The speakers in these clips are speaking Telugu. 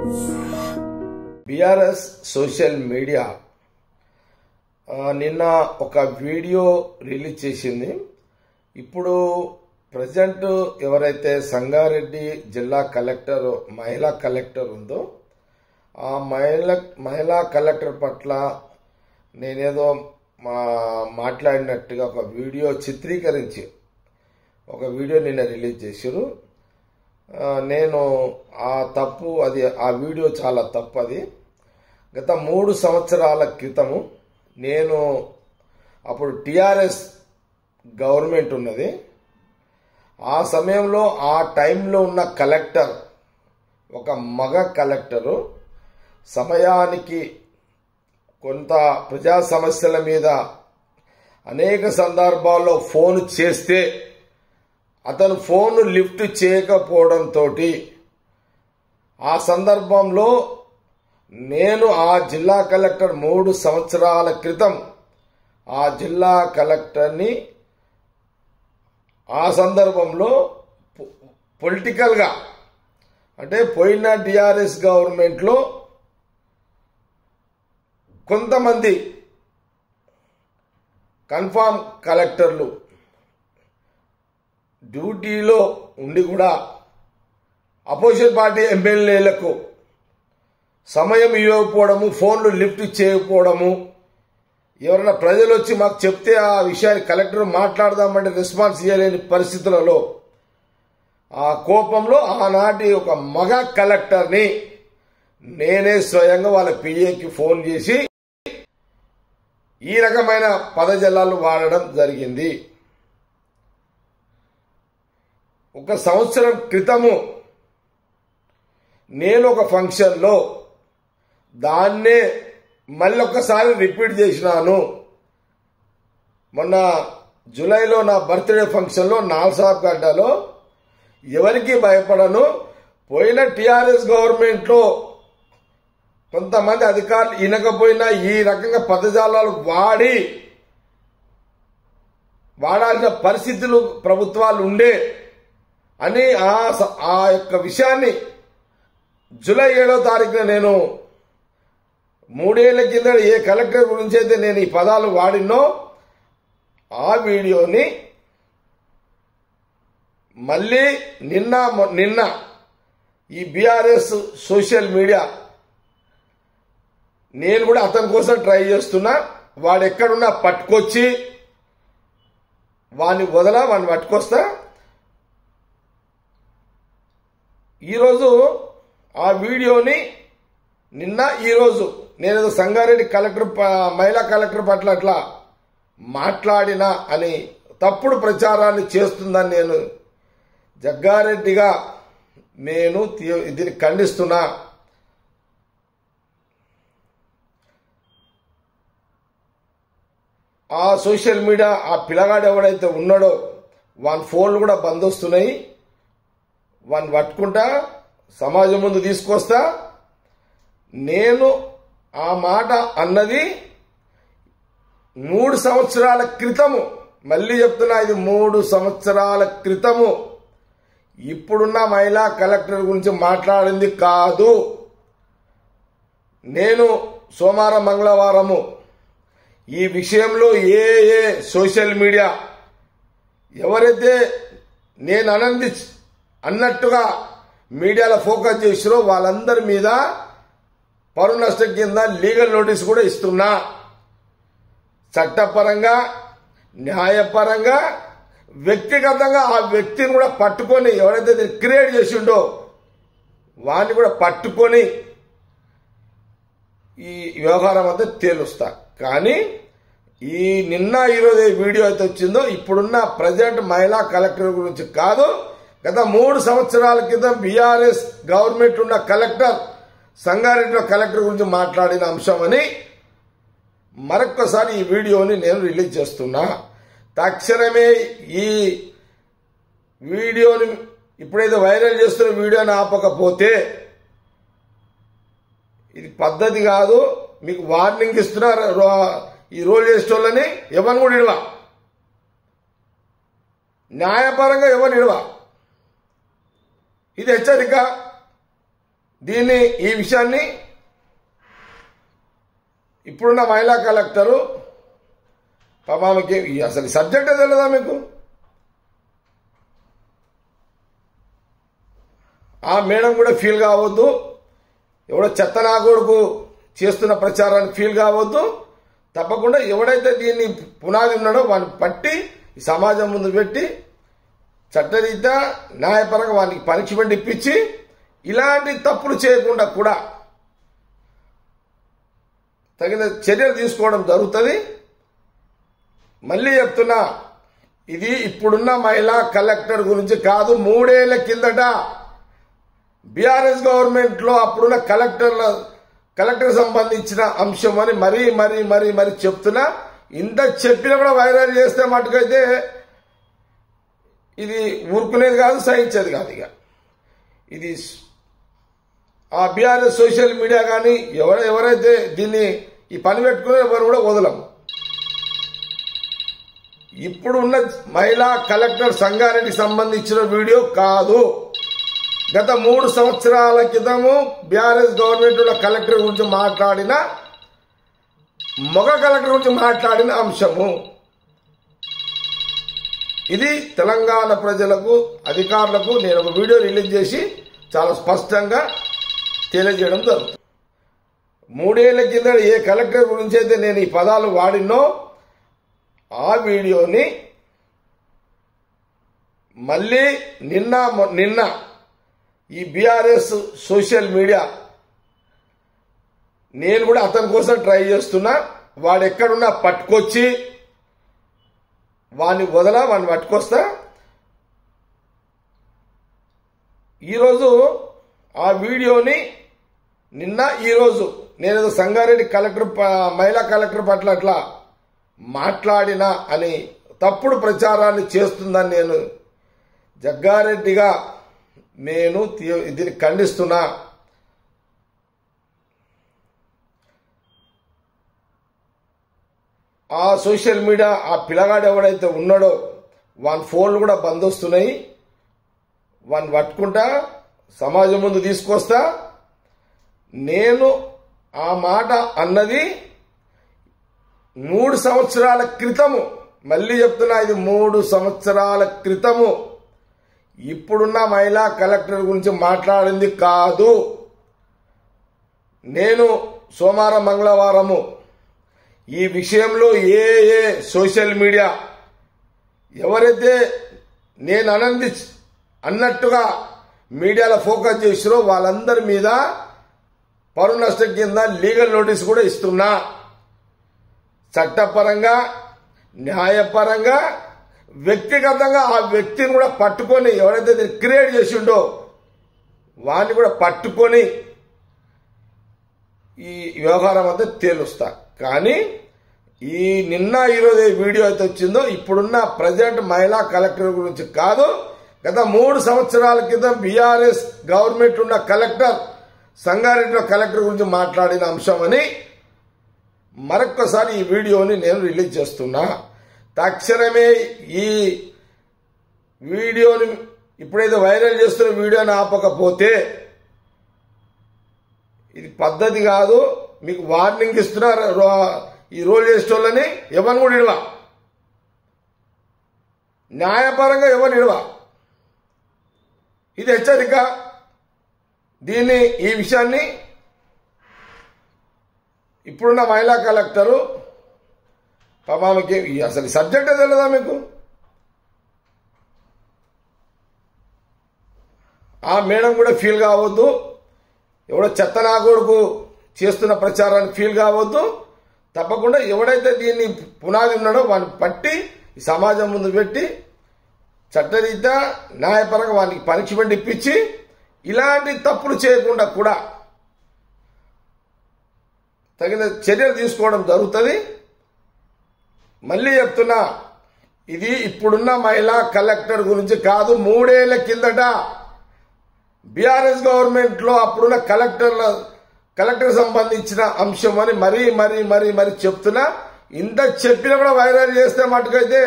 బీఆర్ఎస్ సోషల్ మీడియా ఆ, నిన్న ఒక వీడియో రిలీజ్ చేసింది ఇప్పుడు ప్రజెంట్ ఎవరైతే సంగారెడ్డి జిల్లా కలెక్టర్ మహిళా కలెక్టర్ ఉందో ఆ మహిళ మహిళా కలెక్టర్ పట్ల నేనేదో మా మాట్లాడినట్టుగా ఒక వీడియో చిత్రీకరించి ఒక వీడియో నిన్న రిలీజ్ చేశారు ఆ, నేను ఆ తప్పు అది ఆ వీడియో చాలా తప్పు అది గత మూడు సంవత్సరాల క్రితము నేను అప్పుడు టిఆర్ఎస్ గవర్నమెంట్ ఉన్నది ఆ సమయంలో ఆ టైంలో ఉన్న కలెక్టర్ ఒక మగ కలెక్టరు సమయానికి కొంత ప్రజా సమస్యల మీద అనేక సందర్భాల్లో ఫోన్ చేస్తే అతను ఫోన్ లిఫ్ట్ చేయకపోవడంతో ఆ సందర్భంలో నేను ఆ జిల్లా కలెక్టర్ మూడు సంవత్సరాల క్రితం ఆ జిల్లా కలెక్టర్ని ఆ సందర్భంలో పొ- పొలిటికల్గా అంటే పోయిన టిఆర్ఎస్ గవర్నమెంట్లో కొంతమంది కన్ఫామ్ కలెక్టర్లు డ్యూటీలో ఉండి కూడా అపోజిషన్ పార్టీ ఎమ్మెల్యేలకు సమయం ఇవ్వకపోవడము ఫోన్లు లిఫ్ట్ చేయకపోవడము ఎవరైనా ప్రజలు వచ్చి మాకు చెప్తే ఆ విషయాన్ని కలెక్టర్ మాట్లాడదామంటే రెస్పాన్స్ ఇవ్వలేని పరిస్థితులలో ఆ కోపంలో ఆనాటి ఒక మగ కలెక్టర్ని నేనే స్వయంగా వాళ్ళ పిఏకి ఫోన్ చేసి ఈ రకమైన పదజలాలు వాడడం జరిగింది ఒక సంవత్సరం క్రితము నేను ఒక ఫంక్షన్లో దాన్నే మళ్ళీ ఒక్కసారి రిపీట్ చేసినాను మొన్న జూలైలో నా బర్త్డే ఫంక్షన్లో నాల్సాబ్ గడ్డలో ఎవరికి భయపడను పోయిన టిఆర్ఎస్ గవర్నమెంట్లో కొంతమంది అధికారులు ఇనకపోయినా ఈ రకంగా పదజాలాలు వాడి వాడాల్సిన పరిస్థితులు ప్రభుత్వాలు ఉండే అని ఆ స- ఆ యొక్క విషయాన్ని జూలై ఏడో తారీఖున నేను మూడేళ్ల కింద ఏ కలెక్టర్ గురించి అయితే నేను ఈ పదాలు వాడినో ఆ వీడియోని మళ్ళీ నిన్న మొ- నిన్న ఈ బీఆర్ఎస్ సోషల్ మీడియా నేను కూడా అతని కోసం ట్రై చేస్తున్నా వాడు ఎక్కడున్నా పట్టుకొచ్చి వాడిని వదలా వాడిని పట్టుకొస్తా ఈరోజు ఆ వీడియోని నిన్న ఈరోజు నేను ఏదో సంగారెడ్డి కలెక్టర్ ప- మహిళా కలెక్టర్ పట్ల అట్లా మాట్లాడినా అని తప్పుడు ప్రచారాన్ని చేస్తుందని నేను జగ్గారెడ్డిగా నేను తీ- దీన్ని ఖండిస్తున్నా ఆ సోషల్ మీడియా ఆ పిల్లగాడు ఎవడైతే ఉన్నాడో వాని ఫోన్లు కూడా బంద్ వస్తున్నాయి వాడిని పట్టుకుంటా సమాజం ముందు తీసుకొస్తా నేను ఆ మాట అన్నది మూడు సంవత్సరాల క్రితము మళ్ళీ చెప్తున్నా ఇది మూడు సంవత్సరాల క్రితము ఇప్పుడున్న మహిళా కలెక్టర్ గురించి మాట్లాడింది కాదు నేను సోమవారం మంగళవారము ఈ విషయంలో ఏ ఏ సోషల్ మీడియా ఎవరైతే నేను అనంది అన్నట్టుగా మీడియాలో ఫోకస్ చేసిరో వాళ్ళందరి మీద పరువు నష్టం కింద లీగల్ నోటీస్ కూడా ఇస్తున్నా చట్టపరంగా న్యాయపరంగా వ్యక్తిగతంగా ఆ వ్యక్తిని కూడా పట్టుకొని ఎవరైతే దీన్ని క్రియేట్ చేసిండో వాడిని కూడా పట్టుకొని ఈ వ్యవహారం అంతా తేలుస్తా కానీ ఈ నిన్న ఈరోజు ఏ వీడియో అయితే వచ్చిందో ఇప్పుడున్న ప్రజెంట్ మహిళా కలెక్టర్ గురించి కాదు గత మూడు సంవత్సరాల క్రితం బీఆర్ఎస్ గవర్నమెంట్ ఉన్న కలెక్టర్ సంగారెడ్డిలో కలెక్టర్ గురించి మాట్లాడిన అంశం అని మరొక్కసారి ఈ వీడియోని నేను రిలీజ్ చేస్తున్నా తక్షణమే ఈ వీడియోని ఇప్పుడైతే వైరల్ చేస్తున్న వీడియోని ఆపకపోతే ఇది పద్ధతి కాదు మీకు వార్నింగ్ ఇస్తున్నారు రో- ఈ రోల్ చేసేటోళ్ళని ఎవరిని కూడా ఇడవ న్యాయపరంగా ఎవరిని ఇడవ ఇది హెచ్చరిక దీన్ని ఈ విషయాన్ని ఇప్పుడున్న మహిళా కలెక్టరు పాపానికి అసలు సబ్జెక్టే తెలియదా మీకు ఆ మేడం కూడా ఫీల్ కావద్దు ఎవడో చెత్త నా కొడుకు చేస్తున్న ప్రచారానికి ఫీల్ కావద్దు తప్పకుండా ఎవడైతే దీన్ని పునాది ఉన్నాడో వాడిని పట్టి ఈ సమాజం ముందు పెట్టి చట్టరీత్యా న్యాయపరంగా వానికి పనిష్మెంట్ ఇప్పించి ఇలాంటి తప్పులు చేయకుండా కూడా తగిన చర్యలు తీసుకోవడం జరుగుతుంది మళ్ళీ చెప్తున్నా ఇది ఇప్పుడున్న మహిళా కలెక్టర్ గురించి కాదు మూడేళ్ల కిందట బీఆర్ఎస్ గవర్నమెంట్ లో అప్పుడున్న కలెక్టర్ల కలెక్టర్ సంబంధించిన అంశం అని మరీ మరీ మరీ మరీ చెప్తున్నా ఇంత చెప్పినా కూడా వైరల్ చేస్తే మటుకైతే ఇది ఊరుకునేది కాదు సహించేది కాదు ఇక ఇది ఆ బీఆర్ఎస్ సోషల్ మీడియా కానీ ఎవర ఎవరైతే దీన్ని ఈ పని పెట్టుకునే ఎవరు కూడా వదలం ఇప్పుడు ఉన్న మహిళా కలెక్టర్ సంగారెడ్డికి సంబంధించిన వీడియో కాదు గత మూడు సంవత్సరాల క్రితము బీఆర్ఎస్ గవర్నమెంట్ ఉన్న కలెక్టర్ గురించి మాట్లాడిన మగ కలెక్టర్ గురించి మాట్లాడిన అంశము ఇది తెలంగాణ ప్రజలకు అధికారులకు నేను ఒక వీడియో రిలీజ్ చేసి చాలా స్పష్టంగా తెలియజేయడం జరుగుతుంది మూడేళ్ల కింద ఏ కలెక్టర్ గురించి అయితే నేను ఈ పదాలు వాడినో ఆ వీడియోని మళ్ళీ నిన్న మొ- నిన్న ఈ బీఆర్ఎస్ సోషల్ మీడియా నేను కూడా అతని కోసం ట్రై చేస్తున్నా వాడు ఎక్కడున్నా పట్టుకొచ్చి వాడిని వదలా వాడిని పట్టుకొస్తా ఈరోజు ఆ వీడియోని నిన్న ఈరోజు నేను ఏదో సంగారెడ్డి కలెక్టర్ ప- మహిళా కలెక్టర్ పట్ల అట్లా మాట్లాడినా అని తప్పుడు ప్రచారాన్ని చేస్తుందని నేను జగ్గారెడ్డిగా నేను తీ- దీన్ని ఖండిస్తున్నా ఆ సోషల్ మీడియా ఆ పిల్లగాడు ఎవడైతే ఉన్నాడో వాని ఫోన్లు కూడా బంద్ వస్తున్నాయి వాడిని పట్టుకుంటా సమాజం ముందు తీసుకొస్తా నేను ఆ మాట అన్నది మూడు సంవత్సరాల క్రితము మళ్ళీ చెప్తున్నా ఇది మూడు సంవత్సరాల క్రితము ఇప్పుడున్న మహిళా కలెక్టర్ గురించి మాట్లాడింది కాదు నేను సోమవారం మంగళవారము ఈ విషయంలో ఏ ఏ సోషల్ మీడియా ఎవరైతే నేను అనంది అన్నట్టుగా మీడియాలో ఫోకస్ చేసిరో వాళ్ళందరి మీద పరువు నష్టం కింద లీగల్ నోటీస్ కూడా ఇస్తున్నా చట్టపరంగా న్యాయపరంగా వ్యక్తిగతంగా ఆ వ్యక్తిని కూడా పట్టుకొని ఎవరైతే దీన్ని క్రియేట్ చేసిండో వాడిని కూడా పట్టుకొని ఈ వ్యవహారం అంతా తేలుస్తా కానీ ఈ నిన్న ఈరోజు ఏ వీడియో అయితే వచ్చిందో ఇప్పుడున్న ప్రజెంట్ మహిళా కలెక్టర్ గురించి కాదు గత మూడు సంవత్సరాల క్రితం బీఆర్ఎస్ గవర్నమెంట్ ఉన్న కలెక్టర్ సంగారెడ్డిలో కలెక్టర్ గురించి మాట్లాడిన అంశం అని మరొక్కసారి ఈ వీడియోని నేను రిలీజ్ చేస్తున్నా తక్షణమే ఈ వీడియోని ఇప్పుడైతే వైరల్ చేస్తున్న వీడియోని ఆపకపోతే ఇది పద్ధతి కాదు మీకు వార్నింగ్ ఇస్తున్నారు రో- ఈ రోల్ చేసేటోళ్ళని ఎవరిని కూడా ఇడవ న్యాయపరంగా ఎవరిని ఇడవ ఇది హెచ్చరిక దీన్ని ఈ విషయాన్ని ఇప్పుడున్న మహిళా కలెక్టరు పాపానికి అసలు సబ్జెక్టే తెలియదా మీకు ఆ మేడం కూడా ఫీల్ కావద్దు ఎవడో చెత్త నా కొడుకు చేస్తున్న ప్రచారానికి ఫీల్ కావద్దు తప్పకుండా ఎవడైతే దీన్ని పునాది ఉన్నాడో వాడిని పట్టి ఈ సమాజం ముందు పెట్టి చట్టరీత్యా న్యాయపరంగా వానికి పనిష్మెంట్ ఇప్పించి ఇలాంటి తప్పులు చేయకుండా కూడా తగిన చర్యలు తీసుకోవడం జరుగుతుంది మళ్ళీ చెప్తున్నా ఇది ఇప్పుడున్న మహిళా కలెక్టర్ గురించి కాదు మూడేళ్ల కిందట బీఆర్ఎస్ గవర్నమెంట్ లో అప్పుడున్న కలెక్టర్ల కలెక్టర్ సంబంధించిన అంశం అని మరీ మరీ మరీ మరీ చెప్తున్నా ఇంత చెప్పినా కూడా వైరల్ చేస్తే మటుకైతే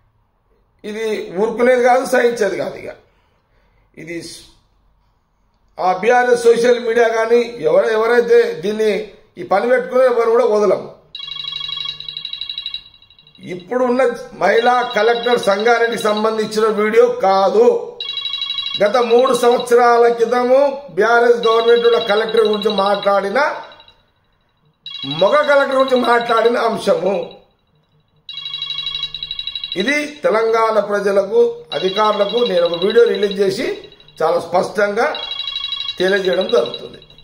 ఇది ఊరుకునేది కాదు సహించేది కాదు ఇక ఇది ఆ బీఆర్ఎస్ సోషల్ మీడియా కానీ ఎవర ఎవరైతే దీన్ని ఈ పని పెట్టుకునే ఎవరు కూడా వదలం ఇప్పుడున్న మహిళా కలెక్టర్ సంగారెడ్డికి సంబంధించిన వీడియో కాదు గత మూడు సంవత్సరాల క్రితము బీఆర్ఎస్ గవర్నమెంట్ ఉన్న కలెక్టర్ గురించి మాట్లాడిన మగ కలెక్టర్ గురించి మాట్లాడిన అంశము ఇది తెలంగాణ ప్రజలకు అధికారులకు నేను ఒక వీడియో రిలీజ్ చేసి చాలా స్పష్టంగా తెలియజేయడం జరుగుతుంది